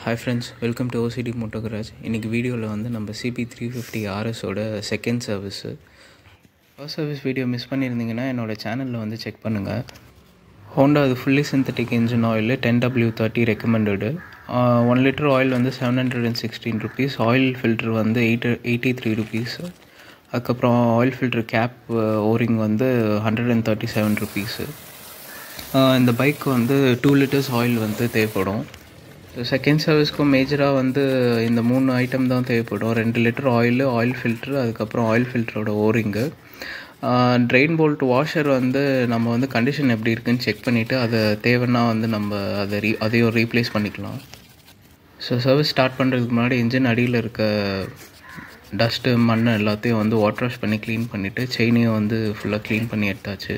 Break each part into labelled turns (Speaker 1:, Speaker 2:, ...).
Speaker 1: hi friends welcome to OCD moto garage இன்றைக்கி வீடியோவில் வந்து நம்ம சிபி த்ரீ ஃபிஃப்டி ஆர்எஸோட second service first service video miss பண்ணியிருந்தீங்கன்னா என்னோடய சேனலில் வந்து செக் பண்ணுங்கள் ஹோண்டா அது fully synthetic engine oil ten W thirty recommended one litre oil வந்து seven hundred and sixteen rupees oil filter வந்து எயிட் எயிட்டி த்ரீ ருபீஸ் அதுக்கப்புறம் ஆயில் ஃபில்ட்ரு கேப் ஓரிங் வந்து hundred and thirty seven rupees இந்த bike வந்து two litres oil வந்து தேவைப்படும் second சர்வீஸ்க்கும் மேஜராக வந்து இந்த மூணு ஐட்டம் தான் தேவைப்படும் ரெண்டு லிட்டர் ஆயில் ஆயில் ஃபில்ட்ரு அதுக்கப்புறம் ஆயில் ஃபில்டரோட ஓரிங்கு ட்ரெயின் போல்ட் வாஷர் வந்து நம்ம வந்து கண்டிஷன் எப்படி இருக்குன்னு செக் பண்ணிவிட்டு அதை தேவைன்னா வந்து நம்ம அதை ரீ அதையும் ரீப்ளேஸ் பண்ணிக்கலாம் ஸோ சர்வீஸ் ஸ்டார்ட் பண்ணுறதுக்கு முன்னாடி இன்ஜின் அடியில் இருக்க டஸ்ட்டு மண் எல்லாத்தையும் வந்து வாட்டர் வாஷ் பண்ணி க்ளீன் பண்ணிவிட்டு செயினையும் வந்து ஃபுல்லாக க்ளீன் பண்ணி எடுத்தாச்சு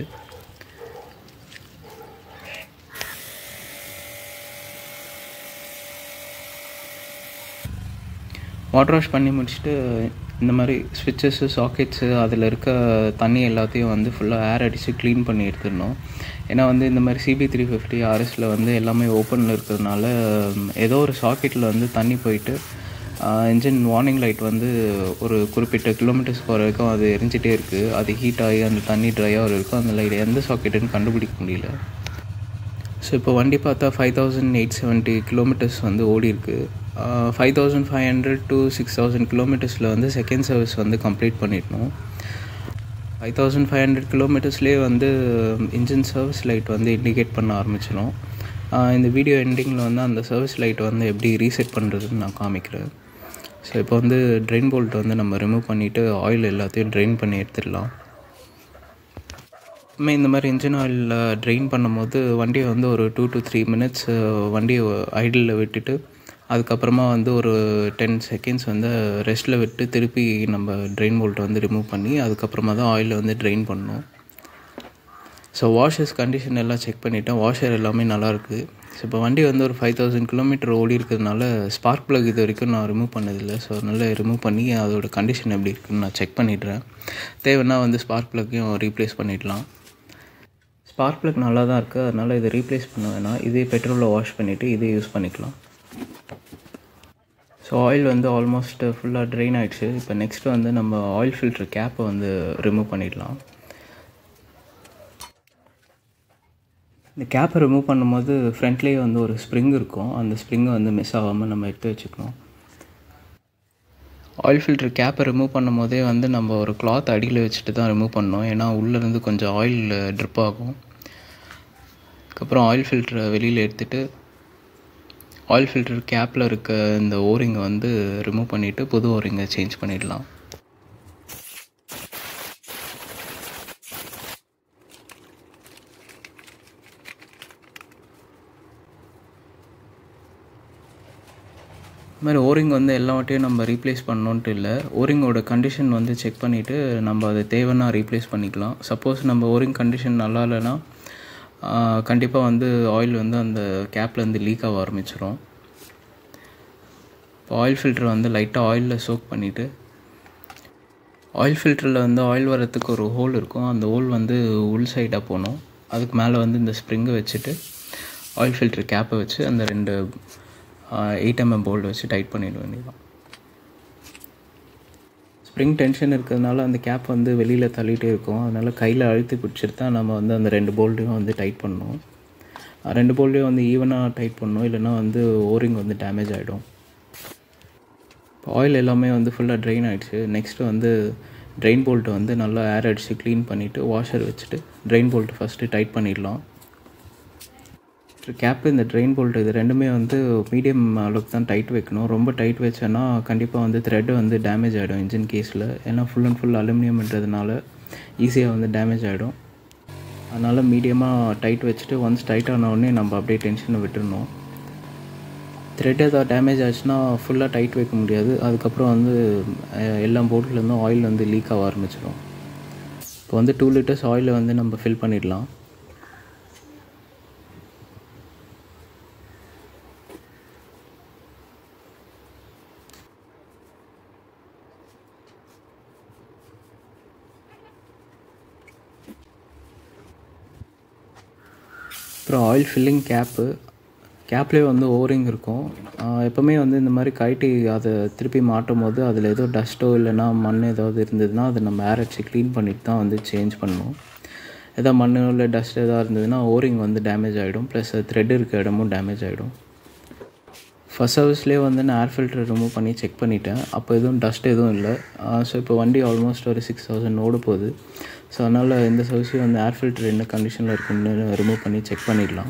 Speaker 1: வாட்டர் வாஷ் பண்ணி முடிச்சுட்டு இந்த மாதிரி ஸ்விட்சஸ்ஸு சாக்கெட்ஸு அதில் இருக்க தண்ணி எல்லாத்தையும் வந்து ஃபுல்லாக ஏர் அடித்து க்ளீன் பண்ணி எடுத்துடணும் ஏன்னா வந்து இந்த மாதிரி சிபி த்ரீ ஃபிஃப்டி ஆர்எஸில் வந்து எல்லாமே ஓப்பனில் இருக்கிறதுனால ஏதோ ஒரு சாக்கெட்டில் வந்து தண்ணி போயிட்டு இன்ஜின் வார்னிங் லைட் வந்து ஒரு குறிப்பிட்ட கிலோமீட்டர்ஸ் போகிற வரைக்கும் அது எரிஞ்சிட்டே இருக்குது அது ஹீட் ஆகி அந்த தண்ணி ட்ரை ஆகிற இருக்கும் அந்த லைட் எந்த சாக்கெட்டுன்னு கண்டுபிடிக்க முடியல ஸோ இப்போ வண்டி பார்த்தா five thousand eight seventy kilometres வந்து ஓடி இருக்குது five thousand five hundred to six thousand கிலோமீட்டர்ஸில் வந்து செகண்ட் சர்வீஸ் வந்து கம்ப்ளீட் பண்ணிடணும் ஃபைவ் தௌசண்ட் ஃபைவ் ஹண்ட்ரட் கிலோமீட்டர்ஸ்லேயே வந்து இன்ஜின் சர்வீஸ் லைட் வந்து இண்டிகேட் பண்ண ஆரம்பிச்சிடும் இந்த வீடியோ எண்டிங்கில் வந்து அந்த சர்வீஸ் லைட் வந்து எப்படி ரீசெட் பண்ணுறதுன்னு நான் காமிக்கிறேன் ஸோ இப்போ வந்து ட்ரெயின் போல்ட் வந்து நம்ம ரிமூவ் பண்ணிவிட்டு ஆயில் எல்லாத்தையும் ட்ரெயின் பண்ணி எடுத்துடலாம் எப்பவுமே இந்த மாதிரி இன்ஜின் ஆயிலில் ட்ரெயின் பண்ணும்போது வண்டியை வந்து ஒரு டூ டு த்ரீ மினிட்ஸ் வண்டியை ஐடில் விட்டுட்டு அதுக்கப்புறமா வந்து ஒரு டென் செகண்ட்ஸ் வந்து ரெஸ்ட்டில் விட்டு திருப்பி நம்ம ட்ரெயின் போல்ட்டை வந்து ரிமூவ் பண்ணி அதுக்கப்புறமா தான் ஆயிலை வந்து ட்ரெயின் பண்ணணும் ஸோ வாஷர்ஸ் கண்டிஷன் எல்லாம் செக் பண்ணிவிட்டேன் வாஷர் எல்லாமே நல்லாயிருக்கு ஸோ இப்போ வண்டி வந்து ஒரு ஃபைவ் தௌசண்ட் கிலோமீட்டர் ஓடி இருக்கிறதுனால ஸ்பார்க் ப்ளக் இது வரைக்கும் நான் ரிமூவ் பண்ணதில்லை ஸோ அதனால் ரிமூவ் பண்ணி அதோட கண்டிஷன் எப்படி இருக்குன்னு நான் செக் பண்ணிடுறேன் தேவைன்னா வந்து ஸ்பார்க் ப்ளக்கையும் ரீப்ளேஸ் பண்ணிடலாம் ஸ்பார்க் ப்ளக் நல்லா தான் இருக்குது அதனால் இதை ரீப்ளேஸ் பண்ண வேணாம் இதே பெட்ரோலில் வாஷ் பண்ணிவிட்டு இதே யூஸ் பண்ணிக்கலாம் ஸோ ஆயில் வந்து ஆல்மோஸ்ட் ஃபுல்லாக ட்ரெயின் ஆகிடுச்சு இப்போ நெக்ஸ்ட்டு வந்து நம்ம ஆயில் ஃபில்ட்ரு கேப்பை வந்து ரிமூவ் பண்ணிடலாம் இந்த கேப்பை ரிமூவ் பண்ணும்போது ஃப்ரண்ட்லேயே வந்து ஒரு ஸ்ப்ரிங் இருக்கும் அந்த ஸ்ப்ரிங்கை வந்து மிஸ் ஆகாமல் நம்ம எடுத்து வச்சுக்கணும் ஆயில் ஃபில்ட்ரு கேப்பை ரிமூவ் பண்ணும் போதே வந்து நம்ம ஒரு கிளாத் அடியில் வச்சுட்டு தான் ரிமூவ் பண்ணோம் ஏன்னா உள்ளேருந்து கொஞ்சம் ஆயில் ட்ரிப் ஆகும் அதுக்கப்புறம் ஆயில் ஃபில்ட்ரை வெளியில் எடுத்துகிட்டு ஆயில் ஃபில்டர் கேப்பில் இருக்க இந்த ஓரிங்கை வந்து ரிமூவ் பண்ணிவிட்டு புது ஓரிங்கை சேஞ்ச் பண்ணிடலாம் இது மாதிரி ஓரிங் வந்து எல்லா வாட்டியும் நம்ம ரீப்ளேஸ் பண்ணோன்ட்டு இல்லை ஓரிங்கோட கண்டிஷன் வந்து செக் பண்ணிவிட்டு நம்ம அதை தேவைன்னா ரீப்ளேஸ் பண்ணிக்கலாம் சப்போஸ் நம்ம ஓரிங் கண்டிஷன் நல்லா இல்லைன்னா கண்டிப்பாக வந்து ஆயில் வந்து அந்த கேப்லேருந்து லீக் ஆக ஆரம்பிச்சிடும் இப்போ ஆயில் ஃபில்டர் வந்து லைட்டாக ஆயிலில் சோக் பண்ணிவிட்டு ஆயில் ஃபில்டரில் வந்து ஆயில் வரத்துக்கு ஒரு ஹோல் இருக்கும் அந்த ஹோல் வந்து உள் சைடாக போகணும் அதுக்கு மேலே வந்து இந்த ஸ்ப்ரிங்கை வச்சுட்டு ஆயில் ஃபில்டர் கேப்பை வச்சு அந்த ரெண்டு எயிட் எம்எம் போல்டு வச்சு டைட் பண்ணிட வேண்டியதான் ஸ்ப்ரிங் டென்ஷன் இருக்கிறதுனால அந்த கேப் வந்து வெளியில் தள்ளிகிட்டே இருக்கும் அதனால் கையில் அழுத்தி பிடிச்சிட்டு தான் நம்ம வந்து அந்த ரெண்டு போல்ட்டையும் வந்து டைட் பண்ணணும் ரெண்டு போல்ட்டையும் வந்து ஈவனாக டைட் பண்ணணும் இல்லைனா வந்து ஓரிங் வந்து டேமேஜ் ஆகிடும் இப்போ ஆயில் எல்லாமே வந்து ஃபுல்லாக ட்ரெயின் ஆகிடுச்சு நெக்ஸ்ட்டு வந்து ட்ரெயின் போல்ட்டை வந்து நல்லா ஏர் அடித்து க்ளீன் பண்ணிவிட்டு வாஷர் வச்சுட்டு ட்ரெயின் போல்ட்டு ஃபஸ்ட்டு டைட் பண்ணிடலாம் கேப்பு இந்த ட்ரெயின் போல்ட் இது ரெண்டுமே வந்து மீடியம் அளவுக்கு தான் டைட் வைக்கணும் ரொம்ப டைட் வச்சேன்னா கண்டிப்பாக வந்து த்ரெட்டு வந்து டேமேஜ் ஆகிடும் இன்ஜின் கேஸில் ஏன்னா ஃபுல் அண்ட் ஃபுல் அலுமினியம்ன்றதுனால ஈஸியாக வந்து டேமேஜ் ஆகிடும் அதனால் மீடியமாக டைட் வச்சுட்டு ஒன்ஸ் டைட் ஆனவுடனே நம்ம அப்படியே டென்ஷனை விட்டுருணும் த்ரெட் ஏதாவது டேமேஜ் ஆச்சுன்னா ஃபுல்லாக டைட் வைக்க முடியாது அதுக்கப்புறம் வந்து எல்லா போல்ட்லேருந்தும் ஆயில் வந்து லீக் ஆக ஆரம்பிச்சிடும் இப்போ வந்து டூ லிட்டர்ஸ் ஆயிலை வந்து நம்ம ஃபில் பண்ணிடலாம் அப்புறம் ஆயில் ஃபில்லிங் கேப்பு கேப்லேயே வந்து ஓரிங் இருக்கும் எப்போவுமே வந்து இந்த மாதிரி கைட்டி அதை திருப்பி மாட்டும் போது அதில் ஏதோ டஸ்ட்டோ இல்லைனா மண் ஏதாவது இருந்ததுன்னா அதை நம்ம ஏர் அடிச்சு க்ளீன் பண்ணிட்டு தான் வந்து சேஞ்ச் பண்ணணும் ஏதாவது மண் இல்லை டஸ்ட் எதாவது இருந்ததுன்னா ஓரிங் வந்து டேமேஜ் ஆகிடும் ப்ளஸ் த்ரெட் இருக்க இடமும் டேமேஜ் ஆகிடும் ஃபஸ்ட் சர்வீஸ்லேயே வந்து நான் ஏர் ஃபில்டர் ரிமூவ் பண்ணி செக் பண்ணிட்டேன் அப்போ எதுவும் டஸ்ட் எதுவும் இல்லை ஸோ இப்போ வண்டி ஆல்மோஸ்ட் ஒரு சிக்ஸ் தௌசண்ட் ஓட போகுது ஸோ அதனால் இந்த சர்வீஸையும் வந்து ஏர் ஃபில்டர் என்ன கண்டிஷனில் இருக்குன்னு ரிமூவ் பண்ணி செக் பண்ணிடலாம்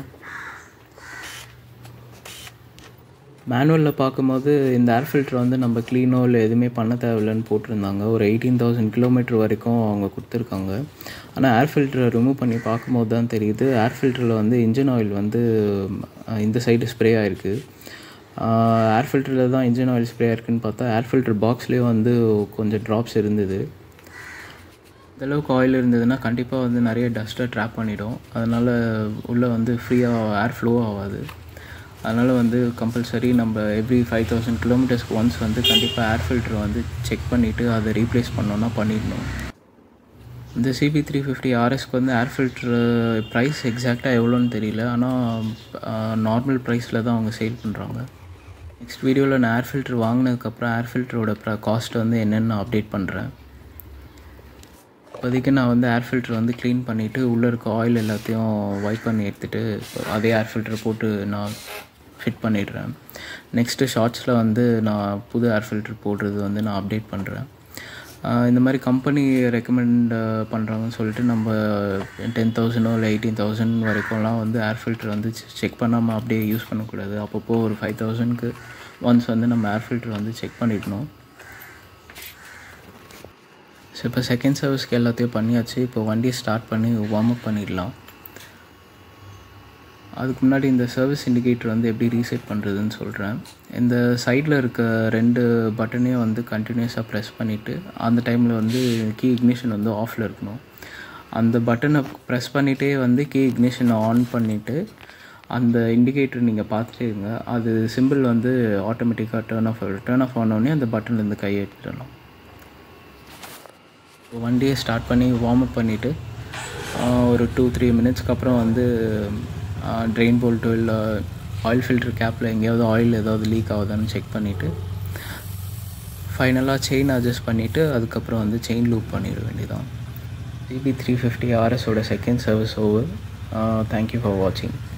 Speaker 1: மேனுவலில் பார்க்கும்போது இந்த ஏர் ஃபில்டர் வந்து நம்ம க்ளீனோ இல்லை எதுவுமே பண்ண தேவையில்லைன்னு போட்டிருந்தாங்க ஒரு எயிட்டீன் தௌசண்ட் கிலோமீட்டர் வரைக்கும் அவங்க கொடுத்துருக்காங்க ஆனால் ஏர் ஃபில்டரை ரிமூவ் பண்ணி பார்க்கும்போது தான் தெரியுது ஏர் ஃபில்டரில் வந்து இன்ஜின் ஆயில் வந்து இந்த சைடு ஸ்ப்ரே ஆகிருக்கு ஏர் ஃபில்டரில் தான் இன்ஜின் ஆயில் ஸ்ப்ரே ஆயிருக்குன்னு பார்த்தா ஏர் ஃபில்டர் பாக்ஸ்லேயே வந்து கொஞ்சம் ட்ராப்ஸ் இருந்தது இந்தளவுக்கு ஆயில் இருந்ததுன்னா கண்டிப்பாக வந்து நிறைய டஸ்ட்டை ட்ராப் பண்ணிடும் அதனால் உள்ளே வந்து ஃப்ரீயாக ஏர் ஃப்ளோ ஆகாது அதனால் வந்து கம்பல்சரி நம்ம எவ்ரி ஃபைவ் தௌசண்ட் கிலோமீட்டர்ஸ்க்கு ஒன்ஸ் வந்து கண்டிப்பாக ஏர் ஃபில்டர் வந்து செக் பண்ணிவிட்டு அதை ரீப்ளேஸ் பண்ணோன்னா பண்ணிடணும் இந்த சிபி த்ரீ ஃபிஃப்டி ஆர்எஸ்க்கு வந்து ஏர் ஃபில்ட்ரு ப்ரைஸ் எக்ஸாக்டாக எவ்வளோன்னு தெரியல ஆனால் நார்மல் ப்ரைஸில் தான் அவங்க சேல் பண்ணுறாங்க நெக்ஸ்ட் வீடியோவில் நான் ஏர் ஃபில்ட்ரு வாங்கினதுக்கப்புறம் ஏர் ஃபில்டரோட ப்ர காஸ்ட் வந்து என்னென்னு அப்டேட் பண்ணுறேன் இப்போதைக்கு நான் வந்து ஏர் ஃபில்டர் வந்து க்ளீன் பண்ணிவிட்டு உள்ளே இருக்க ஆயில் எல்லாத்தையும் வைப் பண்ணி எடுத்துகிட்டு அதே ஏர் ஃபில்டர் போட்டு நான் ஃபிட் பண்ணிடுறேன் நெக்ஸ்ட்டு ஷார்ட்ஸில் வந்து நான் புது ஏர் ஃபில்டர் போடுறது வந்து நான் அப்டேட் பண்ணுறேன் இந்த மாதிரி கம்பெனி ரெக்கமெண்ட் பண்ணுறாங்கன்னு சொல்லிட்டு நம்ம டென் தௌசண்டோ இல்லை எயிட்டீன் தௌசண்ட் வரைக்கும்லாம் வந்து ஏர் ஃபில்டர் வந்து செக் பண்ணாமல் அப்படியே யூஸ் பண்ணக்கூடாது அப்பப்போ ஒரு ஃபைவ் தௌசண்ட்க்கு ஒன்ஸ் வந்து நம்ம ஏர் ஃபில்டர் வந்து செக் பண்ணிடணும் ஸோ இப்போ செகண்ட் சர்வீஸ்க்கு எல்லாத்தையும் பண்ணியாச்சு இப்போ வண்டியை ஸ்டார்ட் பண்ணி வார்ம் அப் பண்ணிடலாம் அதுக்கு முன்னாடி இந்த சர்வீஸ் இண்டிகேட்டர் வந்து எப்படி ரீசெட் பண்ணுறதுன்னு சொல்கிறேன் இந்த சைடில் இருக்க ரெண்டு பட்டனையும் வந்து கண்டினியூஸாக ப்ரெஸ் பண்ணிவிட்டு அந்த டைமில் வந்து கீ இக்னிஷன் வந்து ஆஃபில் இருக்கணும் அந்த பட்டனை ப்ரெஸ் பண்ணிகிட்டே வந்து கீ இக்னிஷனை ஆன் பண்ணிவிட்டு அந்த இண்டிகேட்டர் நீங்கள் பார்த்துட்டே இருங்க அது சிம்பிள் வந்து ஆட்டோமேட்டிக்காக டேர்ன் ஆஃப் டேர்ன் ஆஃப் ஆனோடனே அந்த பட்டன்லேருந்து கையை எடுத்துடலாம் வண்டியை ஸ்டார்ட் பண்ணி வார்ம் அப் பண்ணிவிட்டு ஒரு டூ த்ரீ மினிட்ஸ்க்கு அப்புறம் வந்து ட்ரெயின் போல்ட்டோ இல்லை ஆயில் ஃபில்டர் கேப்பில் எங்கேயாவது ஆயில் ஏதாவது லீக் ஆகுதான்னு செக் பண்ணிவிட்டு ஃபைனலாக செயின் அட்ஜஸ்ட் பண்ணிவிட்டு அதுக்கப்புறம் வந்து செயின் லூப் பண்ணிட வேண்டியதான் சிபி த்ரீ ஃபிஃப்டி ஆர்எஸோட second service over thank you for வாட்சிங்